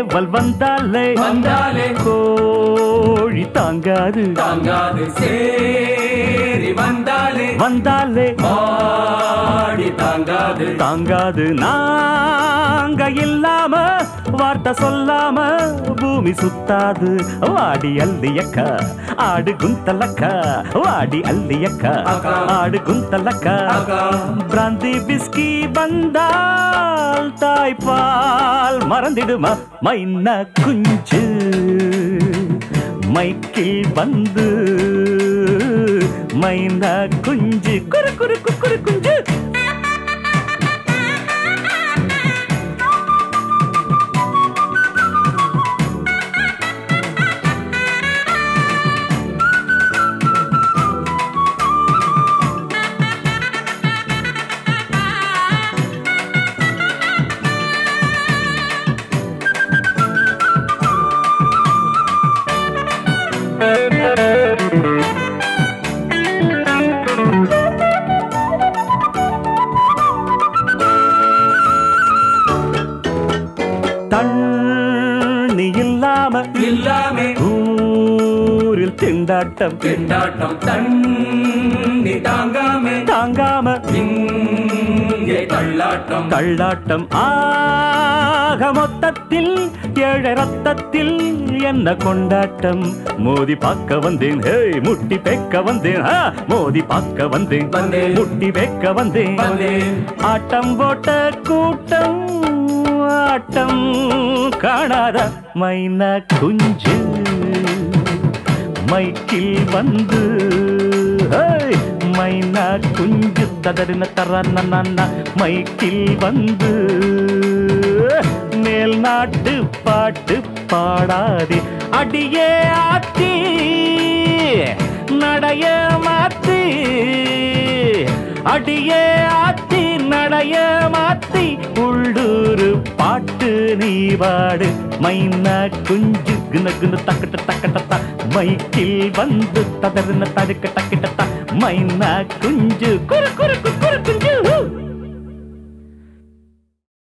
சேவல் வந்தாலே வந்தாலே கோழி தாங்காது தாங்காது சேரி வந்தாலே வந்தாலே மாடி தாங்காது தாங்காது நாங்க இல்லாம வார்த்தை சொல்லாம பூமி சுத்தாது வாடி அல்லியக்கா ஆடு குந்தலக்கா வாடி அல்லியக்கா அக்கா. ஆடு குந்தலக்கா அக்கா. பிராந்தி பிஸ்கி வந்தால் தாய்ப்பால் மறந்திடுமா மைன குஞ்சு மைக்கில் வந்து மைன குஞ்சு குறு குறு குறு குஞ்சு தண்ணி இல்லாம இல்லாமே ஊரில் திண்டாட்டம் திண்டாட்டம் தண்ணி தாங்காமே தாங்காம இங்கே தள்ளாட்டம் தள்ளாட்டம் ஆக மொத்தத்தில் ஏழை ரத்தத்தில் என்ன கொண்டாட்டம் மோதி பார்க்க வந்தேன் ஹே முட்டி பேக்க வந்தேன் ஆ, மோதி பார்க்க வந்தேன் வந்தேன். முட்டி பேக்க வந்தேன் வந்தேன். ஆட்டம் போட்ட கூட்டம் ஆட்டம் காணாத மைன குஞ்சு மைக்கில் வந்து ஹேய், மைனா குஞ்சு ததறின தரன மைக்கில் வந்து மேல் நாட்டு பாட்டு பாடாதே அடியே ஆத்தி நடைய மாத்தி அடியே ஆத்தி நடைய மாத்தி உள்ளூரு பாட்டு நீ பாடு மைனா குஞ்சு குன குன தக்கட்ட தக்கட்ட மைக்கில் வந்து ததறின தடுக்க டக்கிட்ட மைனா குஞ்சு குறு குறு குறு குஞ்சு